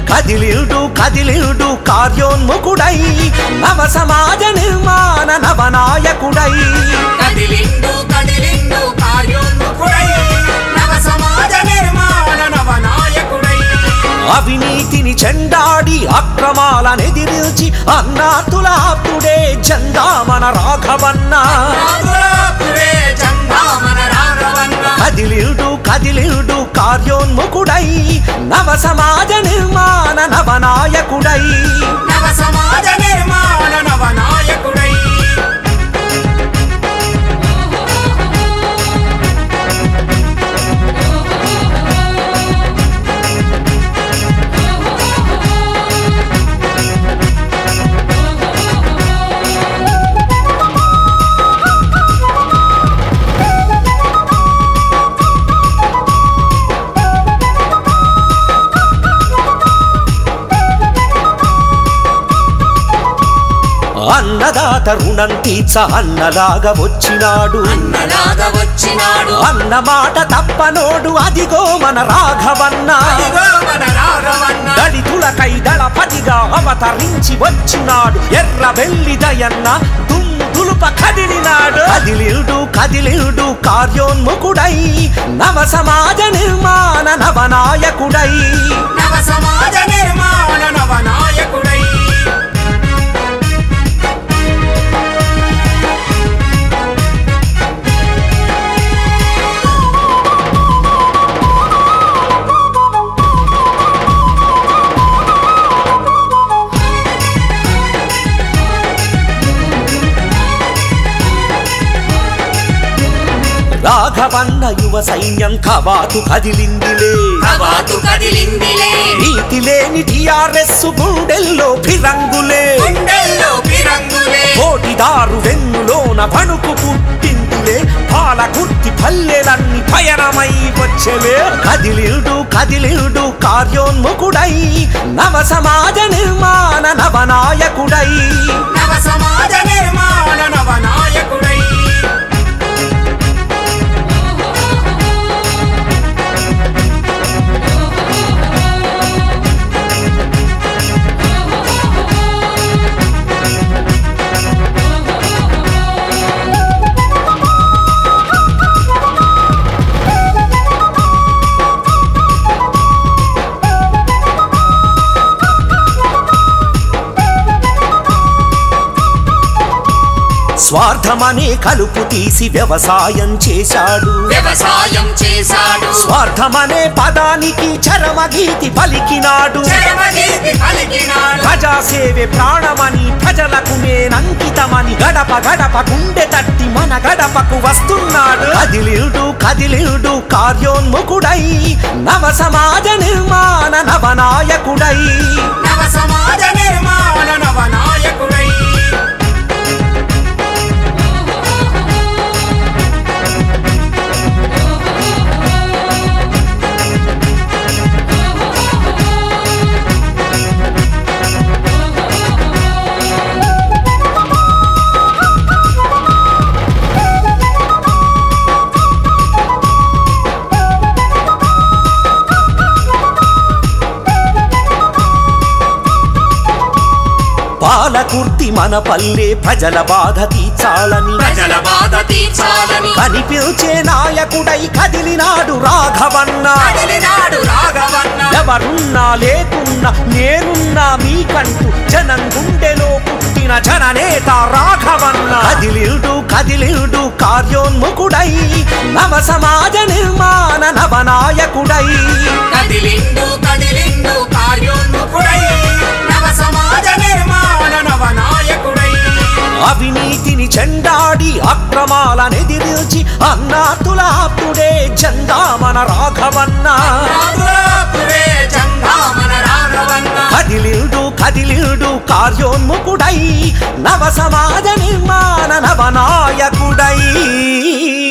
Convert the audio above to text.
కదిలిడు కదిలిడు కార్యోన్ముఖుడై నవ సమాజ నిర్మాణ నవనాయకుడై కదిలిండు కదిలిండు కార్యోన్ముఖుడై నవ సమాజ నిర్మాణ నవనాయకుడై అవినీతిని చెండాడి అక్రమాలనెదిరించి అన్నాతులాప్తుడే చందామన రాఘవన్న రాఘురాపురే చందామన రాఘవన్న కదిలిడు కదిలిడు కార్యోన్ముఖుడై నవ సమాజ నిర్మాణ నవనాయకుడై నవ సమాజ నిర్మాణ నవనాయకుడై అన్నదాత రుణం తీర్చ అన్నలాగా వచ్చినాడు అన్నలాగా వచ్చినాడు అన్న మాట తప్పనోడు అదిగో మన రాఘవన్న అదిగో మన రాఘవన్న దళితులకై దళపతిగా అవతరించి వచ్చినాడు ఎర్ర వెల్లి దయన్న దుమ్ము దులుప కదిలినాడు కదిలిడు కదిలిడు కార్యోన్ముఖుడై నవ సమాజ నిర్మాణ నవనాయకుడై నవ సమాజ నిర్మాణ నవనాయకుడై రాఘవన్న యువ సైన్యం కవాతు కదిలిందిలే కవాతు కదిలిందిలే నీతి లేని టిఆర్ఎస్ గుండెల్లో ఫిరంగులే గుండెల్లో పిరంగులే కోటిదారు వెన్నులోన వణుకు పుట్టిందిలే పాల కుర్తి పల్లెలన్నీ పయనమై వచ్చలే కదిలిడు కదిలిడు కార్యోన్ముఖుడై నవ సమాజ నిర్మాణ నవనాయకుడై నవ సమాజ నిర్మాణ నవనాయకుడై స్వార్థమనే కలుపు తీసి వ్యవసాయం చేశాడు వ్యవసాయం చేశాడు స్వార్థమనే పదానికి చరమగీతి పలికినాడు చరమగీతి పలికినాడు ప్రజాసేవే ప్రాణమని ప్రజలకు నేనంకితమని గడప గడప గుండె తట్టి మన గడపకు వస్తున్నాడు కదిలిడు కదిలిడు కార్యోన్ముఖుడై నవ సమాజ నిర్మాణ నవనాయకుడై నవ సమాజ నిర్మాణ నవనాయకుడై పాలకుర్తి మన పల్లె ప్రజల బాధ తీర్చాలని ప్రజల బాధ తీర్చాలని కనిపించే నాయకుడై కదిలినాడు రాఘవన్న కదిలినాడు రాఘవన్న ఎవరున్నా లేకున్నా నేనున్నా మీకంటూ జనం గుండెలో పుట్టిన జననేత రాఘవన్న కదిలిడు కదిలిడు కార్యోన్ముఖుడై నవ సమాజ నిర్మాణ నవనాయకుడై కదిలిండు కదిలిండు కార్యోన్ముఖుడై నవ సమాజ నిర్మాణ నవనాయకుడై అవినీతిని చెండాడి అక్రమాలనెదిరించి అన్నాతులాప్తుడే చందామన రాఘవన్న రాఘురాపురే చందామన రాఘవన్న కదిలిడు కదిలిడు కార్యోన్ముఖుడై నవ సమాజ నిర్మాణ నవనాయకుడై